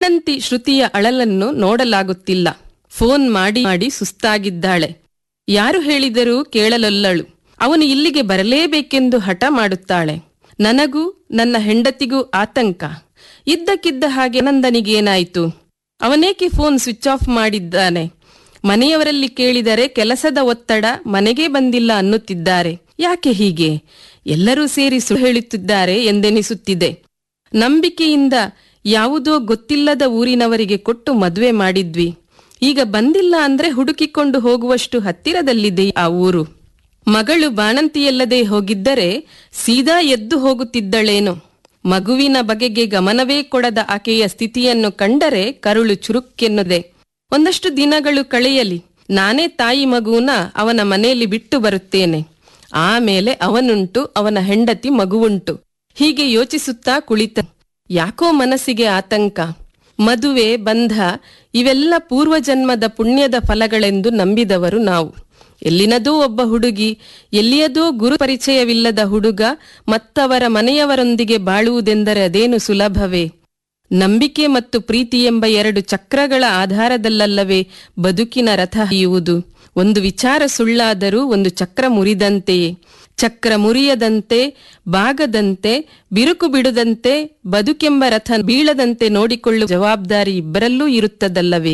ಹೆಂಡಂತಿ ಶ್ರುತಿಯ ಅಳಲನ್ನು ನೋಡಲಾಗುತ್ತಿಲ್ಲ phone ಮಾಡಿ ಮಾಡಿ ಸುಸ್ತಾಗಿದ್ದಾಳೆ ಯಾರು ಹೇಳಿದರೂ ಕೇಳಲೊಲ್ಲಳು ಅವನು ಇಲ್ಲಿಗೆ ಬರಲೇಬೇಕೆಂದು ಹಠ ಮಾಡುತ್ತಾಳೆ ನನಗೂ ನನ್ನ ಹೆಂಡತಿಗೂ ಆತಂಕ ಇದ್ದಕ್ಕಿದ್ದ ಹಾಗೆ ನಂದನಿಗೇನಾಯಿತು ಅವನೇಕೆ ಫೋನ್ ಸ್ವಿಚ್ ಆಫ್ ಮಾಡಿದ್ದಾನೆ ಮನೆಯವರಲ್ಲಿ ಕೇಳಿದರೆ ಕೆಲಸದ ಒತ್ತಡ ಮನೆಗೆ ಬಂದಿಲ್ಲ ಅನ್ನುತ್ತಿದ್ದಾರೆ ಯಾಕೆ ಹೀಗೆ ಎಲ್ಲರೂ ಸೇರಿ ಸುಳ್ಳು ಹೇಳುತ್ತಿದ್ದಾರೆ ಎಂದೆನಿಸುತ್ತಿದೆ ನಂಬಿಕೆಯಿಂದ ಯಾವುದೋ ಗೊತ್ತಿಲ್ಲದ ಊರಿನವರಿಗೆ ಕೊಟ್ಟು ಮದುವೆ ಮಾಡಿದ್ವಿ ಈಗ ಬಂದಿಲ್ಲ ಅಂದ್ರೆ ಹುಡುಕಿಕೊಂಡು ಹೋಗುವಷ್ಟು ಹತ್ತಿರದಲ್ಲಿದೆ ಆ ಊರು ಮಗಳು ಬಾಣಂತಿಯಲ್ಲದೆ ಹೋಗಿದ್ದರೆ ಸೀದಾ ಎದ್ದು ಹೋಗುತ್ತಿದ್ದಳೇನು ಮಗುವಿನ ಬಗೆಗೆ ಗಮನವೇ ಕೊಡದ ಆಕೆಯ ಸ್ಥಿತಿಯನ್ನು ಕಂಡರೆ ಕರುಳು ಚುರುಕ್ಕೆನ್ನುದೆ ಒಂದಷ್ಟು ದಿನಗಳು ಕಳೆಯಲಿ ನಾನೇ ತಾಯಿ ಮಗುವನ್ನ ಅವನ ಮನೆಯಲ್ಲಿ ಬಿಟ್ಟು ಬರುತ್ತೇನೆ ಆಮೇಲೆ ಅವನುಂಟು ಅವನ ಹೆಂಡತಿ ಮಗುವುಂಟು ಹೀಗೆ ಯೋಚಿಸುತ್ತಾ ಕುಳಿತ ಯಾಕೋ ಮನಸ್ಸಿಗೆ ಆತಂಕ ಮದುವೆ ಬಂಧ ಇವೆಲ್ಲ ಪೂರ್ವಜನ್ಮದ ಪುಣ್ಯದ ಫಲಗಳೆಂದು ನಂಬಿದವರು ನಾವು ಎಲ್ಲಿನದೋ ಒಬ್ಬ ಹುಡುಗಿ ಎಲ್ಲಿಯದೋ ಗುರು ಪರಿಚಯವಿಲ್ಲದ ಹುಡುಗ ಮತ್ತವರ ಮನೆಯವರೊಂದಿಗೆ ಬಾಳುವುದೆಂದರೆ ಅದೇನು ಸುಲಭವೇ ನಂಬಿಕೆ ಮತ್ತು ಪ್ರೀತಿ ಎಂಬ ಎರಡು ಚಕ್ರಗಳ ಆಧಾರದಲ್ಲಲ್ಲವೇ ಬದುಕಿನ ರಥ ಹಿಯುವುದು ಒಂದು ವಿಚಾರ ಸುಳ್ಳಾದರೂ ಒಂದು ಚಕ್ರ ಮುರಿದಂತೆಯೇ ಚಕ್ರ ಮುರಿಯದಂತೆ ಬಾಗದಂತೆ ಬಿರುಕು ಬಿಡದಂತೆ ಬದುಕೆಂಬ ರಥ ಬೀಳದಂತೆ ನೋಡಿಕೊಳ್ಳುವ ಜವಾಬ್ದಾರಿ ಇಬ್ಬರಲ್ಲೂ ಇರುತ್ತದಲ್ಲವೇ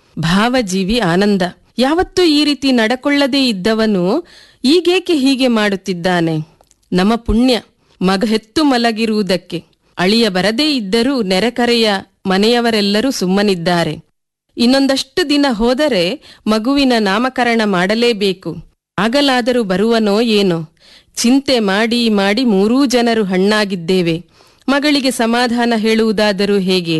ಭಾವಜೀವಿ ಆನಂದ ಯಾವತ್ತೂ ಈ ರೀತಿ ನಡಕೊಳ್ಳದೇ ಇದ್ದವನು ಈಗೇಕೆ ಹೀಗೆ ಮಾಡುತ್ತಿದ್ದಾನೆ ನಮ್ಮ ಪುಣ್ಯ ಮಗ ಹೆತ್ತು ಮಲಗಿರುವುದಕ್ಕೆ ಅಳಿಯ ಬರದೇ ಇದ್ದರೂ ನೆರೆಕರೆಯ ಮನೆಯವರೆಲ್ಲರೂ ಸುಮ್ಮನಿದ್ದಾರೆ ಇನ್ನೊಂದಷ್ಟು ದಿನ ಹೋದರೆ ಮಗುವಿನ ನಾಮಕರಣ ಮಾಡಲೇಬೇಕು ಆಗಲಾದರೂ ಬರುವನೋ ಏನೋ ಚಿಂತೆ ಮಾಡಿ ಮಾಡಿ ಮೂರೂ ಜನರು ಹಣ್ಣಾಗಿದ್ದೇವೆ ಮಗಳಿಗೆ ಸಮಾಧಾನ ಹೇಳುವುದಾದರೂ ಹೇಗೆ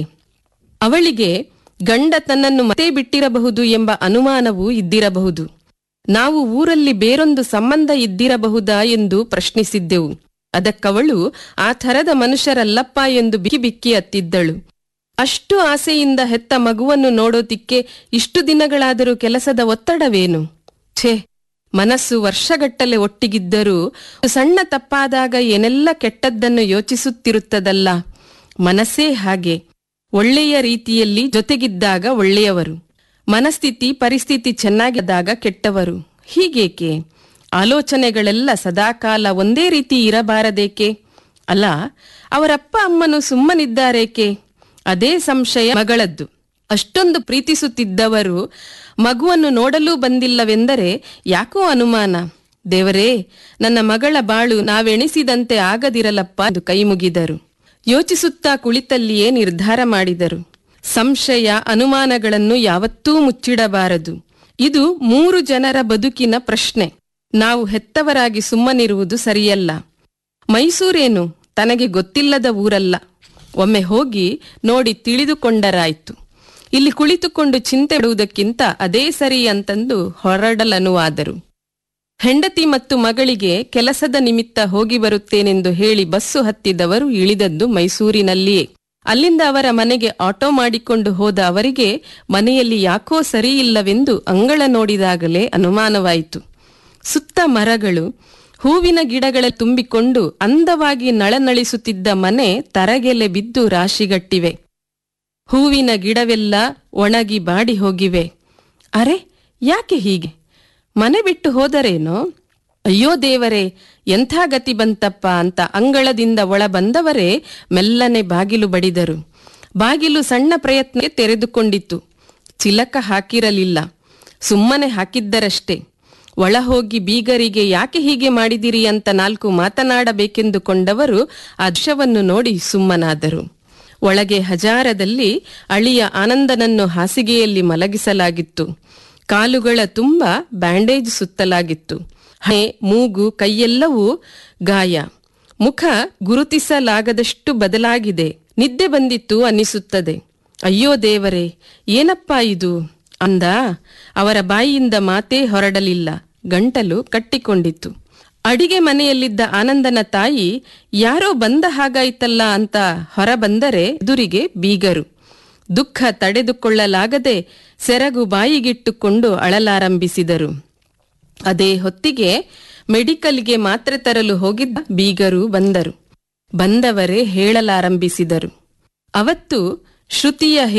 ಅವಳಿಗೆ ಗಂಡ ತನ್ನನ್ನು ಮತ್ತೆ ಬಿಟ್ಟಿರಬಹುದು ಎಂಬ ಅನುಮಾನವೂ ಇದ್ದಿರಬಹುದು ನಾವು ಊರಲ್ಲಿ ಬೇರೊಂದು ಸಂಬಂಧ ಇದ್ದಿರಬಹುದಾ ಎಂದು ಪ್ರಶ್ನಿಸಿದ್ದೆವು ಅದಕ್ಕವಳು ಆ ಥರದ ಮನುಷ್ಯರಲ್ಲಪ್ಪ ಎಂದು ಬಿಕ್ಕಿ ಬಿಕ್ಕಿ ಅತ್ತಿದ್ದಳು ಅಷ್ಟು ಆಸೆಯಿಂದ ಹೆತ್ತ ಮಗುವನ್ನು ನೋಡೋದಿಕ್ಕೆ ಇಷ್ಟು ದಿನಗಳಾದರೂ ಕೆಲಸದ ಒತ್ತಡವೇನು ಛೇ ಮನಸ್ಸು ವರ್ಷಗಟ್ಟಲೆ ಒಟ್ಟಿಗಿದ್ದರೂ ಸಣ್ಣ ತಪ್ಪಾದಾಗ ಏನೆಲ್ಲ ಕೆಟ್ಟದ್ದನ್ನು ಯೋಚಿಸುತ್ತಿರುತ್ತದಲ್ಲ ಮನಸ್ಸೇ ಹಾಗೆ ಒಳ್ಳೆಯ ರೀತಿಯಲ್ಲಿ ಜೊತೆಗಿದ್ದಾಗ ಒಳ್ಳೆಯವರು ಮನಸ್ಥಿತಿ ಪರಿಸ್ಥಿತಿ ಚೆನ್ನಾಗಿದ್ದಾಗ ಕೆಟ್ಟವರು ಹೀಗೇಕೆ ಆಲೋಚನೆಗಳೆಲ್ಲ ಸದಾಕಾಲ ಒಂದೇ ರೀತಿ ಇರಬಾರದೇಕೆ ಅಲ್ಲ ಅವರಪ್ಪ ಅಮ್ಮನು ಸುಮ್ಮನಿದ್ದಾರೇಕೆ ಅದೇ ಸಂಶಯ ಮಗಳದ್ದು ಅಷ್ಟೊಂದು ಪ್ರೀತಿಸುತ್ತಿದ್ದವರು ಮಗುವನ್ನು ನೋಡಲೂ ಬಂದಿಲ್ಲವೆಂದರೆ ಯಾಕೋ ಅನುಮಾನ ದೇವರೇ ನನ್ನ ಮಗಳ ಬಾಳು ನಾವೆಣಿಸಿದಂತೆ ಆಗದಿರಲಪ್ಪ ಎಂದು ಕೈಮುಗಿದರು ಯೋಚಿಸುತ್ತಾ ಕುಳಿತಲ್ಲಿಯೇ ನಿರ್ಧಾರ ಮಾಡಿದರು ಸಂಶಯ ಅನುಮಾನಗಳನ್ನು ಯಾವತ್ತೂ ಮುಚ್ಚಿಡಬಾರದು ಇದು ಮೂರು ಜನರ ಬದುಕಿನ ಪ್ರಶ್ನೆ ನಾವು ಹೆತ್ತವರಾಗಿ ಸುಮ್ಮನಿರುವುದು ಸರಿಯಲ್ಲ ಮೈಸೂರೇನು ತನಗೆ ಗೊತ್ತಿಲ್ಲದ ಊರಲ್ಲ ಒಮ್ಮೆ ಹೋಗಿ ನೋಡಿ ತಿಳಿದುಕೊಂಡರಾಯ್ತು ಇಲ್ಲಿ ಕುಳಿತುಕೊಂಡು ಚಿಂತೆ ಬಿಡುವುದಕ್ಕಿಂತ ಅದೇ ಸರಿ ಅಂತಂದು ಹೊರಡಲನುವಾದರು ಹೆಂಡತಿ ಮತ್ತು ಮಗಳಿಗೆ ಕೆಲಸದ ನಿಮಿತ್ತ ಹೋಗಿ ಬರುತ್ತೇನೆಂದು ಹೇಳಿ ಬಸ್ಸು ಹತ್ತಿದವರು ಇಳಿದದ್ದು ಮೈಸೂರಿನಲ್ಲಿಯೇ ಅಲ್ಲಿಂದ ಅವರ ಮನೆಗೆ ಆಟೋ ಮಾಡಿಕೊಂಡು ಹೋದ ಅವರಿಗೆ ಮನೆಯಲ್ಲಿ ಯಾಕೋ ಸರಿಯಿಲ್ಲವೆಂದು ಅಂಗಳ ನೋಡಿದಾಗಲೇ ಅನುಮಾನವಾಯಿತು ಸುತ್ತ ಮರಗಳು ಹೂವಿನ ಗಿಡಗಳ ತುಂಬಿಕೊಂಡು ಅಂದವಾಗಿ ನಳನಳಿಸುತ್ತಿದ್ದ ಮನೆ ತರಗೆಲೆ ಬಿದ್ದು ರಾಶಿಗಟ್ಟಿವೆ ಹೂವಿನ ಗಿಡವೆಲ್ಲ ಒಣಗಿ ಬಾಡಿ ಹೋಗಿವೆ ಅರೆ ಯಾಕೆ ಹೀಗೆ ಮನೆ ಬಿಟ್ಟು ಹೋದರೇನೋ ಅಯ್ಯೋ ದೇವರೇ ಎಂಥ ಗತಿ ಬಂತಪ್ಪ ಅಂತ ಅಂಗಳದಿಂದ ಒಳ ಬಂದವರೇ ಮೆಲ್ಲನೆ ಬಾಗಿಲು ಬಡಿದರು ಬಾಗಿಲು ಸಣ್ಣ ಪ್ರಯತ್ನಕ್ಕೆ ತೆರೆದುಕೊಂಡಿತ್ತು ಚಿಲಕ ಹಾಕಿರಲಿಲ್ಲ ಸುಮ್ಮನೆ ಹಾಕಿದ್ದರಷ್ಟೇ ಒಳ ಹೋಗಿ ಬೀಗರಿಗೆ ಯಾಕೆ ಹೀಗೆ ಮಾಡಿದಿರಿ ಅಂತ ನಾಲ್ಕು ಮಾತನಾಡಬೇಕೆಂದುಕೊಂಡವರು ಆ ದೃಶ್ಯವನ್ನು ನೋಡಿ ಸುಮ್ಮನಾದರು ಒಳಗೆ ಹಜಾರದಲ್ಲಿ ಅಳಿಯ ಆನಂದನನ್ನು ಹಾಸಿಗೆಯಲ್ಲಿ ಮಲಗಿಸಲಾಗಿತ್ತು ಕಾಲುಗಳ ತುಂಬ ಬ್ಯಾಂಡೇಜ್ ಸುತ್ತಲಾಗಿತ್ತು ಹಣೆ ಮೂಗು ಕೈಯೆಲ್ಲವೂ ಗಾಯ ಮುಖ ಗುರುತಿಸಲಾಗದಷ್ಟು ಬದಲಾಗಿದೆ ನಿದ್ದೆ ಬಂದಿತ್ತು ಅನ್ನಿಸುತ್ತದೆ ಅಯ್ಯೋ ದೇವರೇ ಏನಪ್ಪಾ ಇದು ಅಂದ ಅವರ ಬಾಯಿಯಿಂದ ಮಾತೇ ಹೊರಡಲಿಲ್ಲ ಗಂಟಲು ಕಟ್ಟಿಕೊಂಡಿತ್ತು ಅಡಿಗೆ ಮನೆಯಲ್ಲಿದ್ದ ಆನಂದನ ತಾಯಿ ಯಾರೋ ಬಂದ ಹಾಗಾಯ್ತಲ್ಲ ಅಂತ ಹೊರ ಬಂದರೆ ಎದುರಿಗೆ ಬೀಗರು ದುಃಖ ತಡೆದುಕೊಳ್ಳಲಾಗದೆ ಸೆರಗು ಬಾಯಿಗಿಟ್ಟುಕೊಂಡು ಅಳಲಾರಂಭಿಸಿದರು ಅದೇ ಹೊತ್ತಿಗೆ ಮೆಡಿಕಲ್ಗೆ ಮಾತ್ರೆ ತರಲು ಹೋಗಿದ್ದ ಬೀಗರು ಬಂದರು ಬಂದವರೇ ಹೇಳಲಾರಂಭಿಸಿದರು ಅವತ್ತು ಶ್ರುತಿಯ